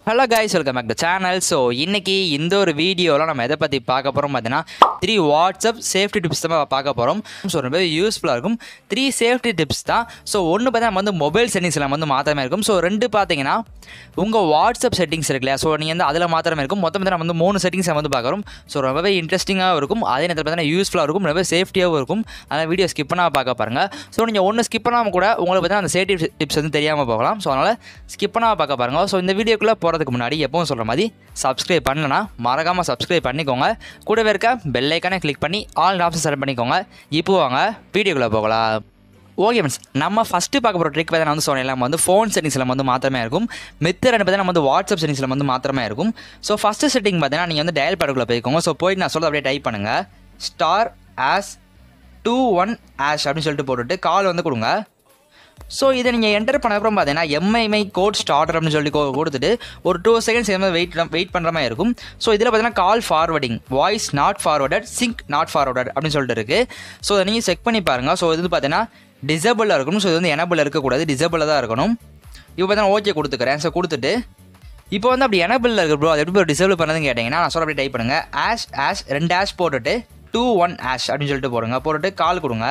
hello guys welcome back to channel so இன்னைக்கு இந்த ஒரு வீடியோவில் நம்ம எதை பற்றி பார்க்க போகிறோம் பார்த்தீங்கன்னா த்ரீ வாட்ஸ்அப் சேஃப்டி டிப்ஸ் தான் பார்க்க போகிறோம் ஸோ ரொம்ப யூஸ்ஃபுல்லாக இருக்கும் த்ரீ சேஃப்டி டிப்ஸ் தான் ஸோ ஒன்று பார்த்தீங்கன்னா நம்ம வந்து மொபைல் செட்டிங்ஸில் நம்ம வந்து மாத்திரமே இருக்கும் ஸோ ரெண்டு பார்த்தீங்கன்னா உங்கள் வாட்ஸ்அப் செட்டிங்ஸ் இருக்கு இல்லையா ஸோ நீங்கள் வந்து அதில் மாத்திரமே இருக்கும் மொத்தம் நம்ம வந்து மூணு செட்டிங்ஸ் நம்ம வந்து பார்க்குறோம் ஸோ ரொம்பவே இன்ட்ரெஸ்டிங்காக இருக்கும் அதே நேரத்தில் பார்த்தீங்கன்னா யூஸ்ஃபுல்லாக இருக்கும் ரொம்ப சேஃப்டியாகவும் இருக்கும் அதனால் வீடியோ ஸ்கிப் பண்ணாமல் பார்க்க பாருங்கள் ஸோ நீங்கள் ஒன்று ஸ்கிப் பண்ணாமல் கூட உங்களுக்கு பார்த்தீங்கன்னா அந்த சேஃப்டி டிப்ஸ் வந்து தெரியாமல் போகலாம் ஸோ அதனால் ஸ்கிப் பண்ணாமல் பார்க்க பாருங்கள் ஸோ இந்த வீடியோக்குள்ளே போகிறதுக்கு முன்னாடி எப்பவும் சொல்கிற மாதிரி சப்ஸ்கிரைப் பண்ணலனா மறக்காமல் சப்ஸ்கிரைப் பண்ணிக்கோங்க கூடவே இருக்க பெல் ஐக்கானை கிளிக் பண்ணி ஆல் ஆப்ஷன் செலக்ட் பண்ணிக்கோங்க இப்போ வாங்க வீடியோக்குள்ளே போகலாம் ஓகே ஃப்ரெண்ட்ஸ் நம்ம ஃபஸ்ட்டு பார்க்க போகிற ட்ரிக் பார்த்தா வந்து சொன்னேன் நம்ம வந்து ஃபோன் செட்டிங்ஸில் வந்து மாத்திரமே இருக்கும் மித்த ரெண்டு பார்த்தா நம்ம வந்து வாட்ஸ்அப் செட்டிங்ஸில் வந்து மாத்திரமே இருக்கும் ஸோ ஃபஸ்ட்டு செட்டிங் பார்த்தீங்கன்னா நீங்கள் வந்து டயல் பேடுக்குள்ளே போய்க்கோங்க ஸோ போயிட்டு நான் சொல்ல அப்படியே டைப் பண்ணுங்கள் star hash two one hash அப்படின்னு சொல்லிட்டு போட்டுட்டு கால் வந்து கொடுங்க ஸோ இதை நீங்கள் என்டர் பண்ண அப்புறம் பார்த்தீங்கன்னா எம்ஐஎம்ஐ கோட் ஸ்டார்டர் அப்படின்னு சொல்லி கொ- கொடுத்துட்டு ஒரு டூ செகண்ட்ஸ் எதாவது வெயிட் வெயிட் பண்ணுற மாதிரி இருக்கும் ஸோ இதில் பார்த்தீங்கன்னா call forwarding voice not forwarded sync not forwarded அப்படின்னு சொல்லிட்டு இருக்குது ஸோ அதை நீங்கள் செக் பண்ணி பாருங்கள் ஸோ இது வந்து பார்த்தீங்கன்னா டிசபிளாக இருக்கணும் ஸோ இது வந்து எனபிள் இருக்கக்கூடாது டிசபிளாக தான் இருக்கணும் இப்போ பார்த்தீங்கன்னா ஓகே கொடுத்துக்கிறேன் ஸோ கொடுத்துட்டு இப்போ வந்து அப்படி எனபிளில் இருக்கு ப்ரோ அது எப்படி டிசேபிள் பண்ணதுன்னு கேட்டிங்கன்னா நான் சொல்ல அப்படி டைப் பண்ணுங்கள் ஆஷ் ஆஷ் ரெண்டு ஆஷ் போட்டுட்டு டூ ஒன் ஆஷ் அப்படின்னு சொல்லிட்டு போடுங்க போட்டுட்டு கால் கொடுங்க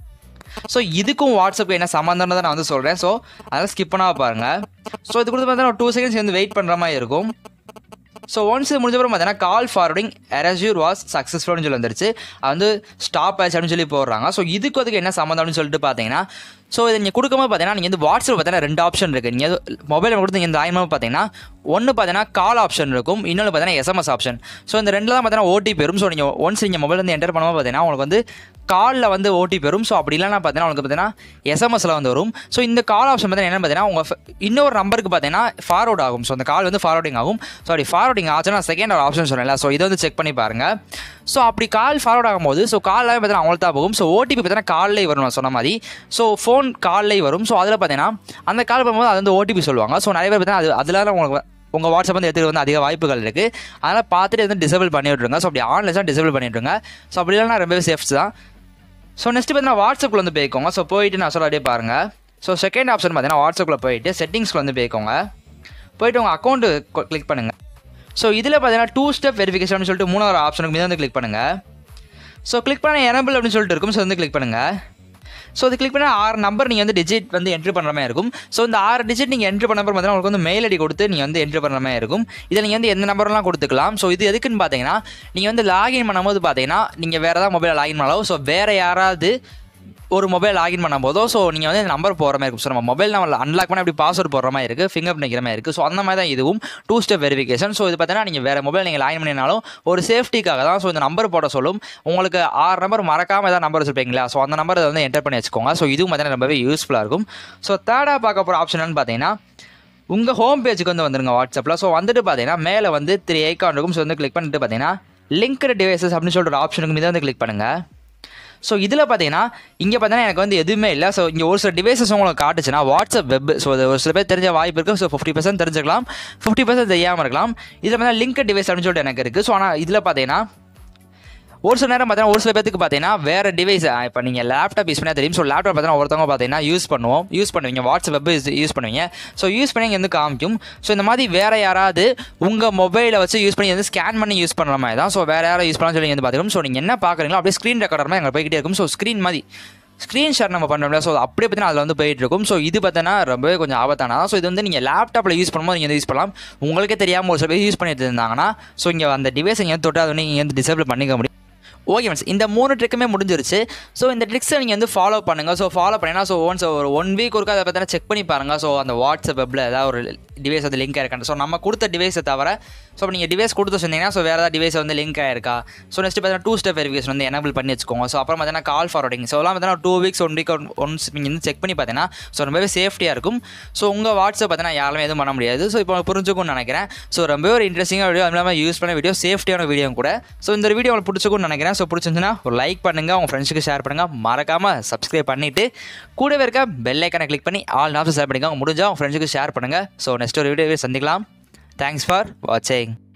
ஸோ இதுக்கும் வாட்ஸ்அப்புக்கு என்ன சம்மந்தம் தான் நான் வந்து சொல்கிறேன் ஸோ அதெல்லாம் ஸ்கிப் பண்ணாம பாருங்கள் ஸோ இது கொடுத்து பார்த்தீங்கன்னா ஒரு டூ செகண்ட்ஸ் வந்து வெயிட் பண்ணுற மாதிரி இருக்கும் ஸோ ஒன்ஸ் இது முடிஞ்ச அப்புறம் பார்த்தீங்கன்னா கால் ஃபார்வர்டிங் எரஸ்யூர் வாஸ் சக்ஸஸ்ஃபுல்னு சொல்லி வந்துருச்சு அது வந்து ஸ்டாப் ஆச்சு அப்படின்னு சொல்லி போடுறாங்க ஸோ இதுக்கு அதுக்கு என்ன சம்மந்தம் அப்படின்னு சொல்லிட்டு பார்த்தீங்கன்னா ஸோ இதை நீங்கள் கொடுக்கும்போது பார்த்தீங்கன்னா நீங்கள் வந்து வாட்ஸ்அப் பார்த்தீங்கன்னா ரெண்டு ஆப்ஷன் இருக்குது நீங்கள் மொபைல் கொடுத்து நீங்கள் இந்த ஆயிரம் பார்த்தீங்கன்னா ஒன்று பார்த்தீங்கன்னா கால் ஆப்ஷன் இருக்கும் இன்னொன்று பார்த்தீங்கன்னா எஸ்எம்எஸ் ஆப்ஷன் ஸோ இந்த ரெண்டு தான் பார்த்தீங்கன்னா ஓடிபி வரும் ஸோ நீங்கள் ஒன்ஸ் நீங்கள் மொபைல் வந்து என்டர் பண்ணும்போது பார்த்தீங்கன்னா உங்களுக்கு வந்து காலில் வந்து ஓடிபி வரும் ஸோ அப்படி இல்லைனா பார்த்தீங்கன்னா உங்களுக்கு பார்த்தீங்கன்னா எஸ்எம்எஸ்ல வந்து வரும் ஸோ இந்த கால் ஆப்ஷன் பார்த்தீங்கன்னா என்ன பார்த்தீங்கன்னா உங்கள் இன்னொரு நம்பருக்கு பார்த்தீங்கன்னா ஃபார்வர்ட் ஆகும் ஸோ அந்த கால் வந்து ஃபார்வர்டிங் ஆகும் சாரி ஃபார்வர்டிங் ஆச்சுன்னா செகண்ட் ஒரு ஆப்ஷன் சொன்னேன்ல ஸோ இதை வந்து செக் பண்ணி பாருங்கள் ஸோ அப்படி கால் ஃபார்வர்ட் ஆகும்போது ஸோ கால் பார்த்தீங்கன்னா அவங்களுக்கு தான் போகும் ஸோ ஓடிபி பார்த்தீங்கன்னா கால்லே வரும் நான் சொன்ன மாதிரி ஸோ ஃபோன் கால்லே வரும் ஸோ அதில் பார்த்தீங்கன்னா அந்த கால் பண்ணும்போது அது வந்து ஓடிபி சொல்லுவாங்க ஸோ நிறைய பேர் பார்த்தீங்கன்னா அது அதில் உங்களுக்கு உங்கள் வாட்ஸ்அப் வந்து எடுத்துகிட்டு வந்து அதிக வாய்ப்புகள் இருக்குது அதனால் பார்த்துட்டு வந்து டிசேபிள் பண்ணி விட்ருங்க ஸோ அப்படி ஆன்லைன் தான் டிசேபிள் பண்ணி விட்ருங்க ஸோ அப்படி இல்லைனா ரொம்பவே சேஃப்ஸ் தான் ஸோ நெக்ஸ்ட் பார்த்தீங்கன்னா வாட்ஸ்அப்பில் வந்து போய்க்கோங்க ஸோ போயிட்டு நான் சொல்ல அப்படியே பாருங்கள் ஸோ செகண்ட் ஆப்ஷன் பார்த்தீங்கன்னா வாட்ஸ்அப்பில் போயிட்டு செட்டிங்ஸ்க்கு வந்து போய்க்கோங்க போயிட்டு உங்கள் அக்கௌண்ட்டு கிளிக் பண்ணுங்கள் ஸோ இதில் பார்த்தீங்கன்னா டூ ஸ்டெப் வெரிஃபிகேஷன் சொல்லிட்டு மூணாவது ஆப்ஷனுக்கு மீது வந்து கிளிக் பண்ணுங்கள் ஸோ கிளிக் பண்ண எனபிள் அப்படின்னு சொல்லிட்டு இருக்கும் ஸோ வந்து கிளிக் பண்ணுங்கள் ஸோ அது கிளிக் பண்ணால் ஆறு நம்பர் நீங்கள் வந்து டிஜிட் வந்து என்ட்ரி பண்ணுற மாதிரி இருக்கும் ஸோ இந்த ஆறு டிஜிட் நீங்கள் என்ட்ரி பண்ண அப்புறம் பார்த்தீங்கன்னா உங்களுக்கு வந்து மெயில் ஐடி கொடுத்து நீங்கள் வந்து என்ட்ரி பண்ணுற மாதிரி இருக்கும் இதில் நீங்கள் வந்து எந்த நம்பர்லாம் கொடுத்துக்கலாம் ஸோ இது எதுக்குன்னு பார்த்தீங்கன்னா நீங்கள் வந்து லாகின் பண்ணும்போது பார்த்தீங்கன்னா நீங்கள் வேறு ஏதாவது மொபைலில் லாகின் பண்ணலாம் ஸோ வேறு யாராவது ஒரு மொபைல் லாகின் பண்ணும்போதோ ஸோ நீங்கள் வந்து நம்பர் போகிற மாதிரி இருக்கும் ஸோ நம்ம மொபைல் நம்ம அன்லாக் பண்ண அப்படி பாஸ்வேர்ட் போடுற மாதிரி இருக்குது ஃபிங்கர் பிரிண்ட் வைக்கிற மாதிரி இருக்குது ஸோ அந்த மாதிரி தான் இதுவும் டூ ஸ்டெப் வெரிஃபிகேஷன் ஸோ இது பார்த்தீங்கன்னா நீங்கள் வேறு மொபைல் நீங்கள் லாகின் பண்ணினாலும் ஒரு சேஃப்டிக்காக தான் ஸோ இந்த நம்பர் போட சொல்லும் உங்களுக்கு ஆறு நம்பர் மறக்காமல் ஏதாவது நம்பர் வச்சுருப்பீங்களா ஸோ அந்த நம்பரை வந்து என்டர் பண்ணி வச்சுக்கோங்க ஸோ இதுவும் பார்த்தீங்கன்னா ரொம்பவே யூஸ்ஃபுல்லாக இருக்கும் ஸோ தேர்டாக பார்க்க போகிற ஆப்ஷன் என்னன்னு பார்த்தீங்கன்னா உங்கள் ஹோம் பேஜுக்கு வந்து வந்துருங்க வாட்ஸ்அப்பில் ஸோ வந்துட்டு பார்த்தீங்கன்னா மேலே வந்து த்ரீ ஐக்கான் இருக்கும் ஸோ வந்து கிளிக் பண்ணிட்டு பார்த்தீங்கன்னா லிங்க்டு டிவைசஸ் அப்படின்னு சொல்லிட்டு ஒரு ஆப்ஷனுக்கு மீது வந்து கிளிக் பண்ணுங்கள் ஸோ இதில் பார்த்தீங்கன்னா இங்கே பார்த்தீங்கன்னா எனக்கு வந்து எதுவுமே இல்லை ஸோ இங்கே ஒரு சில டிவைசஸ் உங்களுக்கு காட்டுச்சுன்னா வாட்ஸ்அப் வெப் ஸோ அது ஒரு சில பேர் தெரிஞ்ச வாய்ப்பு இருக்குது ஸோ ஃபிஃப்டி பர்சன்ட் தெரிஞ்சுக்கலாம் ஃபிஃப்டி பர்சன்ட் தெரியாமல் இருக்கலாம் இதில் பார்த்தீங்கன்னா லிங்க் டிவைஸ் அப்படின்னு சொல்லிட்டு எனக்கு இருக்குது ஸோ ஆனால் இதில் பார்த்தீங்கன்னா ஒரு சில நேரம் பார்த்தீங்கன்னா ஒரு சில பேத்துக்கு பார்த்தீங்கன்னா வேறு டிவைஸ் இப்போ நீங்கள் லேப்டாப் யூஸ் பண்ணால் தெரியும் ஸோ லேப்டாப் பார்த்தீங்கன்னா ஒருத்தவங்க பார்த்தீங்கன்னா யூஸ் பண்ணுவோம் யூஸ் பண்ணுவீங்க வாட்ஸ்அப் வெப் யூஸ் பண்ணுவீங்க ஸோ யூஸ் பண்ணி இங்கே வந்து காமிக்கும் ஸோ இந்த மாதிரி வேறு யாராவது உங்கள் மொபைலை வச்சு யூஸ் பண்ணி வந்து ஸ்கேன் பண்ணி யூஸ் பண்ணுற மாதிரி தான் ஸோ வேறு யாரும் யூஸ் பண்ணலாம் சொல்லி வந்து பார்த்துக்கணும் ஸோ நீங்கள் என்ன பார்க்குறீங்களோ அப்படியே ஸ்க்ரீன் ரெக்கார்டர் மாதிரி எங்கே போய்கிட்டே இருக்கும் ஸோ ஸ்க்ரீன் மாதிரி ஸ்க்ரீன் ஷேர் நம்ம பண்ணுறோம்ல ஸோ அப்படியே பார்த்தீங்கன்னா அதில் வந்து போயிட்டு இருக்கும் ஸோ இது பார்த்தீங்கன்னா ரொம்பவே கொஞ்சம் ஆபத்தானதான் ஸோ இது வந்து நீங்கள் லேப்டாப்பில் யூஸ் பண்ணும்போது நீங்கள் யூஸ் பண்ணலாம் உங்களுக்கே தெரியாமல் ஒரு சில பேர் யூஸ் பண்ணிட்டு இருந்தாங்கன்னா ஸோ இங்கே அந்த டிவைஸ் இங்கே தொட்டு அதை நீங்கள் வந்து டிசேபிள் பண்ணிக்க முடியும் ஓகே ஃப்ரெண்ட்ஸ் இந்த மூணு ட்ரிக்குமே முடிஞ்சிருச்சு ஸோ இந்த ட்ரிக்ஸை நீங்கள் வந்து ஃபாலோ பண்ணுங்கள் ஸோ ஃபாலோ பண்ணினா ஸோ ஒன்ஸ் ஒரு ஒன் வீக் ஒருக்கா அதை பார்த்தீங்கன்னா செக் பண்ணி பாருங்கள் ஸோ அந்த வாட்ஸ்அப் வெப்பில் ஏதாவது ஒரு டிவைஸ் வந்து லிங்க் ஆயிருக்கான்னு ஸோ நம்ம கொடுத்த டிவைஸை தவிர ஸோ நீங்கள் டிவைஸ் கொடுத்து சொன்னீங்கன்னா ஸோ வேறு ஏதாவது டிவைஸ் வந்து லிங்க் ஆயிருக்கா ஸோ நெக்ஸ்ட் பார்த்தீங்கன்னா டூ ஸ்டெப் வெரிஃபிகேஷன் வந்து எனபிள் பண்ணி வச்சுக்கோங்க ஸோ அப்புறம் பார்த்தீங்கன்னா கால் ஃபார்வர்டிங் ஸோ எல்லாம் பார்த்தீங்கன்னா two weeks one week once நீங்கள் வந்து செக் பண்ணி பார்த்தீங்கன்னா ஸோ ரொம்பவே சேஃப்டியாக இருக்கும் ஸோ உங்கள் வாட்ஸ்அப் பார்த்தீங்கன்னா யாருமே எதுவும் பண்ண முடியாது ஸோ இப்போ புரிஞ்சுக்கும்னு நினைக்கிறேன் ஸோ ரொம்பவே ஒரு இன்ட்ரெஸ்டிங்காக வீடியோ அது இல்லாமல் யூஸ் பண்ண வீடியோ சேஃப்டியான வீடியோ கூட ஸோ இந்த வீடியோ உங்களுக்கு பிடிச்சிக்கும்னு நினைக்கிறேன் ஸோ பிடிச்சிருந்துச்சுன்னா ஒரு லைக் பண்ணுங்கள் உங்கள் ஃப்ரெண்ட்ஸுக்கு ஷேர் பண்ணுங்கள் மறக்காமல் சப்ஸ்கிரைப் பண்ணிவிட்டு கூடவே இருக்க பெல் ஐக்கனை கிளிக் பண்ணி ஆல் ஆப்ஷன் ஷேர் பண்ணிக்கோங்க முடிஞ்சால் உங்கள் ஃப்ரெண்ட்ஸுக்கு ஷேர் பண்ணுங்கள் ஸோ நெக்ஸ்ட் ஒரு வீடியோவே சந்திக்கலாம் தேங்க்ஸ் ஃபார் வாட்சிங்